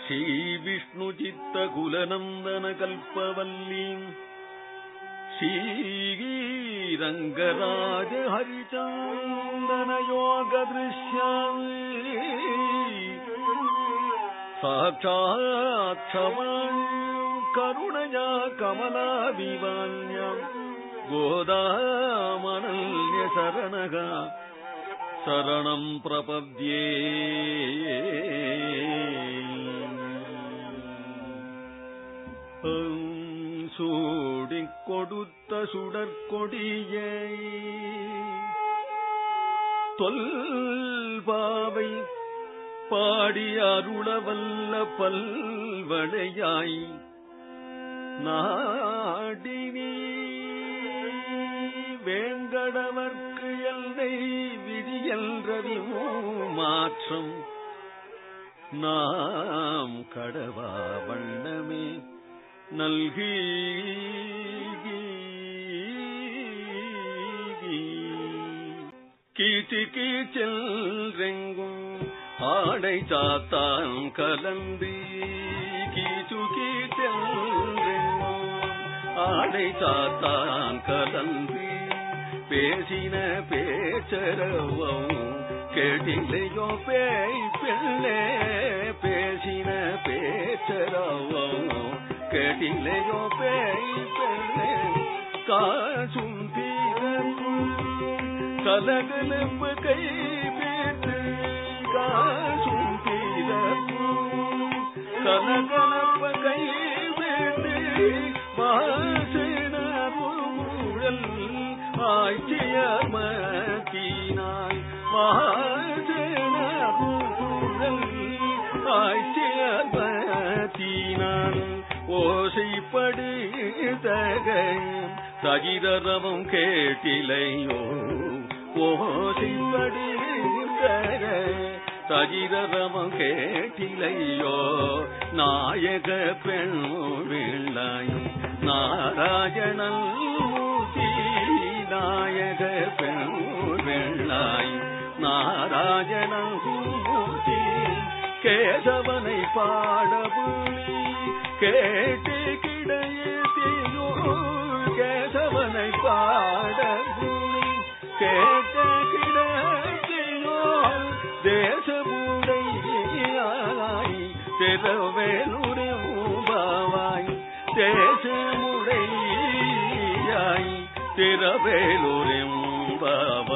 श्रीविष्णुचित्तकुलनन्दनकल्पवल्लीम् श्रीरङ्गराज हरिचन्दनयोगदृश्याम् साक्षात् क्षमाम् करुणया कमलाविवान्याम् गोदामनल्यशरणः शरणम् प्रपद्ये சூடிக் கொடுத்த சுடற்கொடியை தொல்பாவை பாடி அருளவல்ல பல்வளையாய் நாடினி வேங்கடவர்க்கு எல்லை விதியல்றவி மாற்றம் நாம் கடவா வண்ணமே நல்கி கீச்சு கீச்செல்றெங்கும் ஆடை சாத்தான் கலந்து கீச்சு கீச்செல்றெங்கும் ஆடை சாத்தான் கலந்து பேசின பேச்சரவம் கேட்டிலையோ பேய் பிள்ளை பேசின பேச்சரவம் கேட்டிலையோ பேய் பிள்ளை காசும் தீரக்கும் கலகலப்பு கை பேத்து காசும் தீரக்கும் கலகலப்பு கை பேத்து வாசன முழல் ஆட்சியர் மத்தினாய் வாசன முழல் ஆட்சியர் மத்தினான் ஓசைப்படு தக சகிதரவம் கேட்டிலையோ ஓசைப்படு தக சகிதரவம் கேட்டிலையோ நாயக பெண் விள்ளாய் நாராயணன் மூர்த்தி நாயக பெண் வெள்ளாய் நாராயணன் மூர்த்தி கேசவனை பாடபுலி கேட்டு கிடையோ கேசவனை பாடபுலி கேட்ட கிடையோ தேசமுடையாய் திறவேலுரை பாவாய் தேசமுடையாய் திறவேலுரை பாவாய்